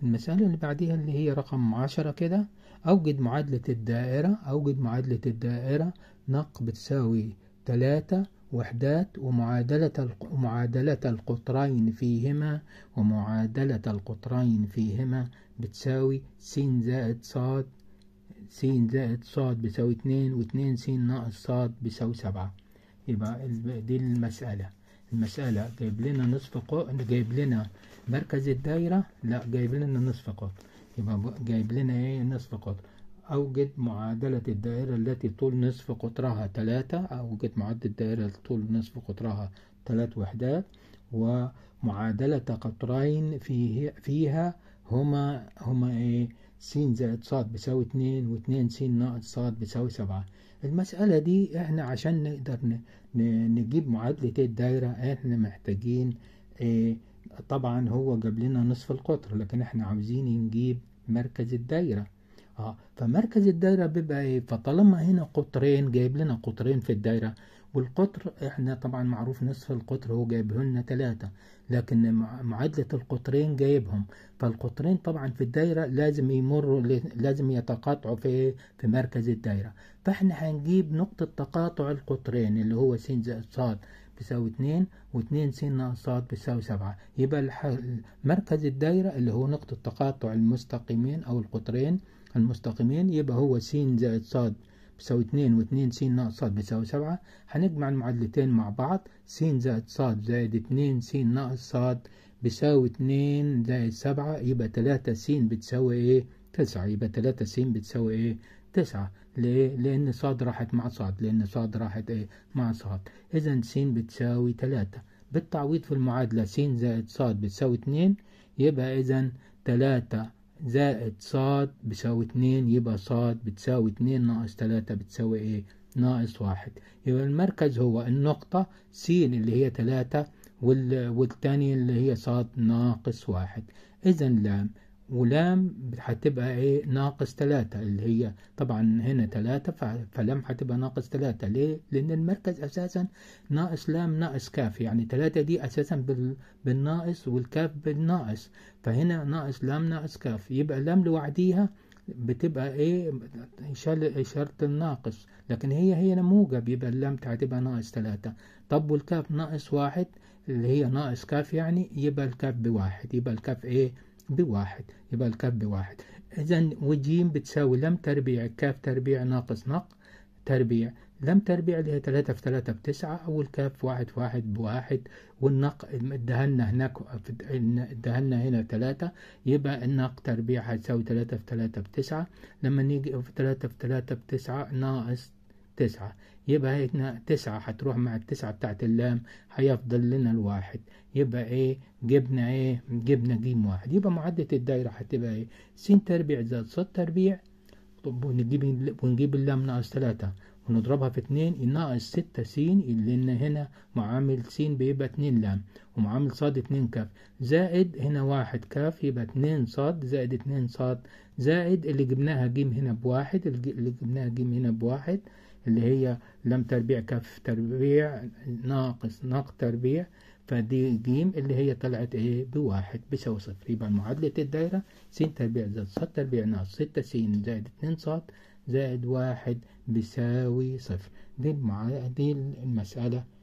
المسألة اللي بعديها اللي هي رقم عشرة كده أوجد معادلة الدائرة أوجد معادلة الدائرة نق بتساوي تلاتة وحدات ومعادلة الق- ومعادلة القطرين فيهما ومعادلة القطرين فيهما بتساوي س زائد صاد س زائد صاد بيساوي اتنين واتنين س ناقص صاد بيساوي سبعة يبقى ال- دي المسألة المسألة جايب لنا نصف قو... جايب لنا مركز الدايرة لا جايب لنا نصف قطر يبقى ب- جايب لنا ايه نصف قطر أوجد معادلة الدائرة التي طول نصف قطرها تلاتة أوجد معادلة الدائرة التي طول نصف قطرها تلات وحدات ومعادلة قطرين فيه فيها هما هما ايه س زائد ص بيساوي اتنين واتنين س ناقص ص بيساوي سبعة المسألة دي احنا عشان نقدر ن- ن- نجيب معادلة الدايرة احنا محتاجين ايه طبعا هو جاب لنا نصف القطر لكن احنا عاوزين نجيب مركز الدايرة اه فمركز الدايرة بيبقى ايه فطالما هنا قطرين جايب لنا قطرين في الدايرة والقطر احنا طبعا معروف نصف القطر هو جايبه لنا ثلاثة لكن مع- معادلة القطرين جايبهم فالقطرين طبعا في الدايرة لازم يمروا ل- لازم يتقاطعوا في في مركز الدايرة فاحنا هنجيب نقطة تقاطع القطرين اللي هو س زائد ص بيساوي اتنين واتنين س ناقص ص بيساوي سبعة يبقى الح- مركز الدايرة اللي هو نقطة تقاطع المستقيمين أو القطرين المستقيمين يبقى هو س زائد ص بيساوي اتنين واتنين س ناقص ص بيساوي سبعة هنجمع المعادلتين مع بعض س زائد ص زائد اتنين س ناقص ص بيساوي اتنين زائد سبعة يبقى تلاتة س بتساوي ايه تسعة يبقى تلاتة س بتساوي ايه تسعة ليه؟ لأن صاد راحت مع صاد لأن صاد راحت ايه مع صاد إذا س بتساوي تلاتة بالتعويض في المعادلة س زائد ص بتساوي اتنين يبقى إذا تلاتة زائد صاد بيساوي اتنين يبقى صاد بتساوي اتنين ناقص تلاتة بتساوي ايه ناقص واحد يبقى المركز هو النقطة س اللي هي تلاتة وال... والتاني اللي هي صاد ناقص واحد إذا لام ولام هتبقى ايه ناقص تلاتة اللي هي طبعا هنا تلاتة ف- فلام هتبقى ناقص تلاتة ليه؟ لأن المركز أساسا ناقص لام ناقص كاف يعني تلاتة دي أساسا بال... بالناقص والكاف بالناقص فهنا ناقص لام ناقص كاف يبقى لام لوحديها بتبقى ايه إشارة إشارة الناقص لكن هي هي موجب يبقى اللام هتبقى ناقص تلاتة طب والكاف ناقص واحد اللي هي ناقص كاف يعني يبقى الكاف بواحد يبقى الكاف ايه بواحد يبقى الكاف بواحد إذا وجيم بتساوي لم تربيع كاف تربيع ناقص نق تربيع لم تربيع اللي هي تلاتة في تلاتة بتسعة أو الكاف واحد في واحد بواحد والنق ادهلنا هناك ادهلنا هنا تلاتة يبقى النق تربيع هتساوي تلاتة في تلاتة بتسعة لما نيجي في تلاتة في تلاتة بتسعة ناقص تسعة يبقى هنا تسعة هتروح مع التسعة بتاعت اللام هيفضل لنا الواحد يبقى ايه جبنا ايه جبنا جيم واحد يبقى معادلة الدايرة هتبقى ايه س تربيع زائد ص تربيع طب ونجيب ونجيب اللام ناقص تلاتة ونضربها في اتنين ناقص ستة س لأن هنا معامل س بيبقى اتنين لام ومعامل صاد اتنين كاف زائد هنا واحد كاف يبقى اتنين صاد زائد اتنين صاد زائد اللي جبناها جيم هنا بواحد اللي جبناها جيم هنا بواحد اللي هي لم تربيع كاف تربيع ناقص ناق تربيع فدي جيم اللي هي طلعت ايه بواحد بيساوي صفر يبقى معادلة الدايرة س تربيع زائد ص تربيع ناقص ستة س زائد اتنين ص زائد واحد بيساوي صفر دي المع... دي المسألة